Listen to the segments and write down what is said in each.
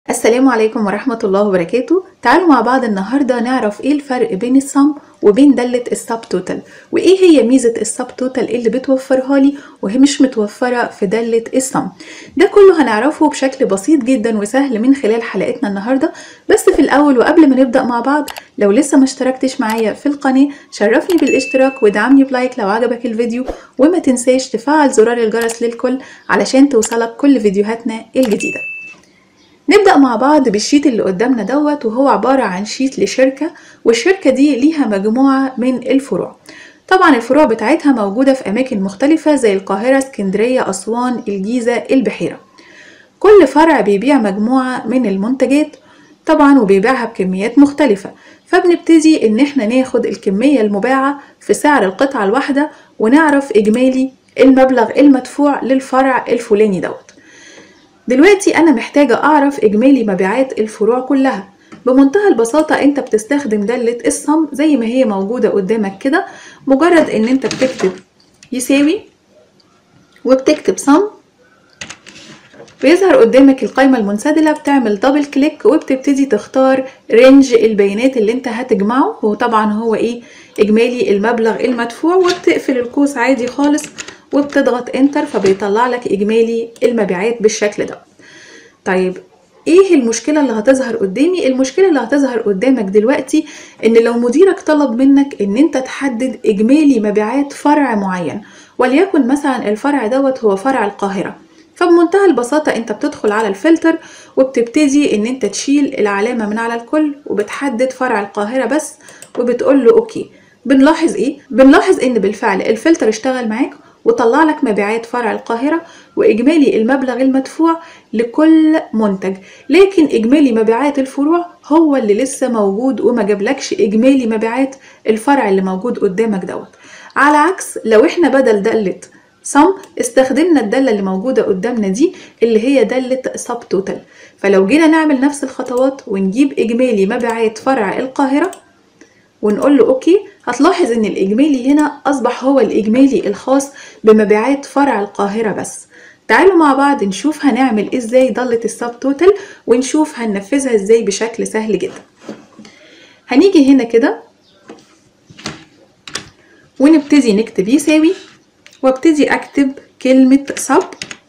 السلام عليكم ورحمة الله وبركاته تعالوا مع بعض النهاردة نعرف ايه الفرق بين السم وبين دالة السب توتال وايه هي ميزة السب توتال اللي بتوفرها لي وهي مش متوفرة في دالة السم ده كله هنعرفه بشكل بسيط جدا وسهل من خلال حلقتنا النهاردة بس في الأول وقبل ما نبدأ مع بعض لو لسه ما اشتركتش معايا في القناة شرفني بالاشتراك ودعمني بلايك لو عجبك الفيديو وما تنساش تفعل زرار الجرس للكل علشان توصلك كل فيديوهاتنا الجديدة نبدأ مع بعض بالشيت اللي قدامنا دوت وهو عبارة عن شيت لشركة والشركة دي ليها مجموعة من الفروع طبعا الفروع بتاعتها موجودة في أماكن مختلفة زي القاهرة، اسكندرية، أسوان، الجيزة، البحيرة كل فرع بيبيع مجموعة من المنتجات طبعا وبيبيعها بكميات مختلفة فبنبتدي إن احنا ناخد الكمية المباعة في سعر القطعة الواحدة ونعرف إجمالي المبلغ المدفوع للفرع الفلاني دوت دلوقتي أنا محتاجة أعرف إجمالي مبيعات الفروع كلها بمنتهى البساطة أنت بتستخدم دالة الصم زي ما هي موجودة قدامك كده مجرد إن أنت بتكتب يساوي وبتكتب صم بيظهر قدامك القائمة المنسدلة بتعمل دبل كليك وبتبتدي تختار رينج البيانات اللي انت هتجمعه وطبعا هو ايه اجمالي المبلغ المدفوع وبتقفل القوس عادي خالص وبتضغط انتر فبيطلع لك اجمالي المبيعات بالشكل ده طيب ايه المشكله اللي هتظهر قدامي المشكله اللي هتظهر قدامك دلوقتي ان لو مديرك طلب منك ان انت تحدد اجمالي مبيعات فرع معين وليكن مثلا الفرع دوت هو فرع القاهره فبمنتهى البساطة انت بتدخل على الفلتر وبتبتدي ان انت تشيل العلامة من على الكل وبتحدد فرع القاهرة بس وبتقول له اوكي بنلاحظ ايه؟ بنلاحظ ان بالفعل الفلتر اشتغل معاك وطلع لك مبيعات فرع القاهرة وإجمالي المبلغ المدفوع لكل منتج لكن إجمالي مبيعات الفروع هو اللي لسه موجود وما جابلكش إجمالي مبيعات الفرع اللي موجود قدامك دوت على عكس لو احنا بدل دالة صم استخدمنا الدالة اللي موجودة قدامنا دي اللي هي دالة سب توتال فلو جينا نعمل نفس الخطوات ونجيب إجمالي مبيعات فرع القاهرة ونقول له اوكي هتلاحظ ان الاجمالي هنا اصبح هو الاجمالي الخاص بمبيعات فرع القاهرة بس تعالوا مع بعض نشوف هنعمل ازاي ضلة السب توتال ونشوف هننفذها ازاي بشكل سهل جدا هنيجي هنا كده ونبتدي نكتب يساوي وابتدي اكتب كلمة سب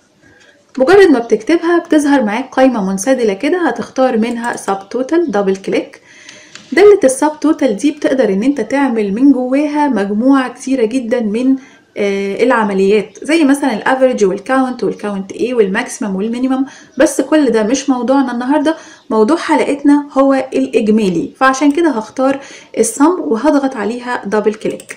مجرد ما بتكتبها بتظهر معاك قائمة منسدلة كده هتختار منها سب توتال دبل كليك دالة السب توتال دي بتقدر ان انت تعمل من جواها مجموعة كتيرة جدا من آه العمليات زي مثلا الافريج والكاونت والكاونت ايه والماكسيمم والمينيمم بس كل ده مش موضوعنا النهارده موضوع حلقتنا هو الاجمالي فعشان كده هختار الصم وهضغط عليها دبل كليك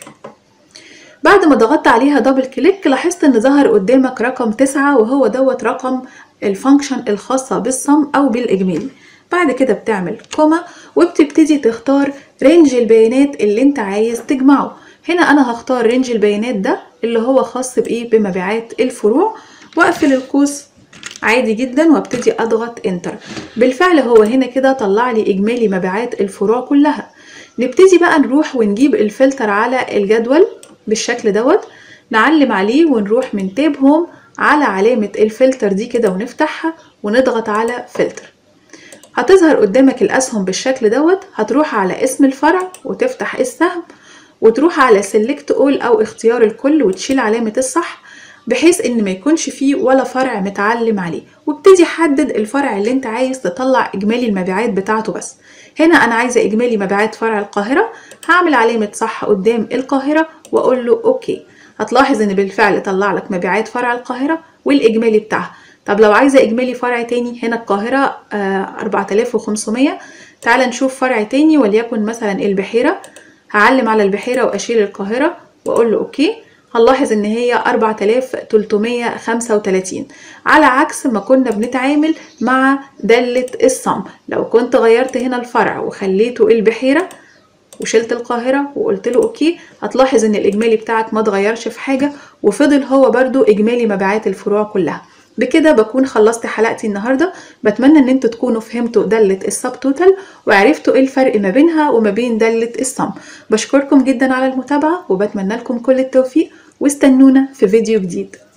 بعد ما ضغطت عليها دبل كليك لاحظت ان ظهر قدامك رقم تسعة وهو دوت رقم الفانكشن الخاصة بالصم او بالاجمالي بعد كده بتعمل كوما وبتبتدي تختار رينج البيانات اللي انت عايز تجمعه هنا انا هختار رينج البيانات ده اللي هو خاص بايه بمبيعات الفروع واقفل القوس عادي جدا وابتدي اضغط انتر بالفعل هو هنا كده طلع لي اجمالي مبيعات الفروع كلها نبتدي بقى نروح ونجيب الفلتر على الجدول بالشكل دوت نعلم عليه ونروح من تاب هوم على علامة الفلتر دي كده ونفتحها ونضغط على فلتر هتظهر قدامك الأسهم بالشكل دوت هتروح على اسم الفرع وتفتح السهم وتروح على سيلكت اول أو اختيار الكل وتشيل علامة الصح بحيث ان ما يكونش فيه ولا فرع متعلم عليه وابتدي حدد الفرع اللي انت عايز تطلع اجمالي المبيعات بتاعته بس هنا انا عايزه اجمالي مبيعات فرع القاهره هعمل علامه صح قدام القاهره واقول له اوكي هتلاحظ ان بالفعل طلع لك مبيعات فرع القاهره والاجمالي بتاعها طب لو عايزة إجمالي فرع تاني هنا القاهرة أربعة آلاف وخمسمية تعال نشوف فرع تاني وليكن مثلا البحيرة هعلم على البحيرة وأشيل القاهرة وأقول له أوكي هنلاحظ إن هي أربعة آلاف تلتمية خمسة وتلاتين على عكس ما كنا بنتعامل مع دالة الصم لو كنت غيرت هنا الفرع وخليته البحيرة وشلت القاهرة وقلت له اوكي هتلاحظ ان الاجمالي بتاعك ما اتغيرش في حاجة وفضل هو برضو اجمالي مبيعات الفروع كلها بكده بكون خلصت حلقتي النهارده بتمنى ان انتوا تكونوا فهمتوا دالة السب توتال وعرفتوا ايه الفرق ما بينها وما بين دالة الصم بشكركم جدا على المتابعة وبتمنى لكم كل التوفيق واستنونا في فيديو جديد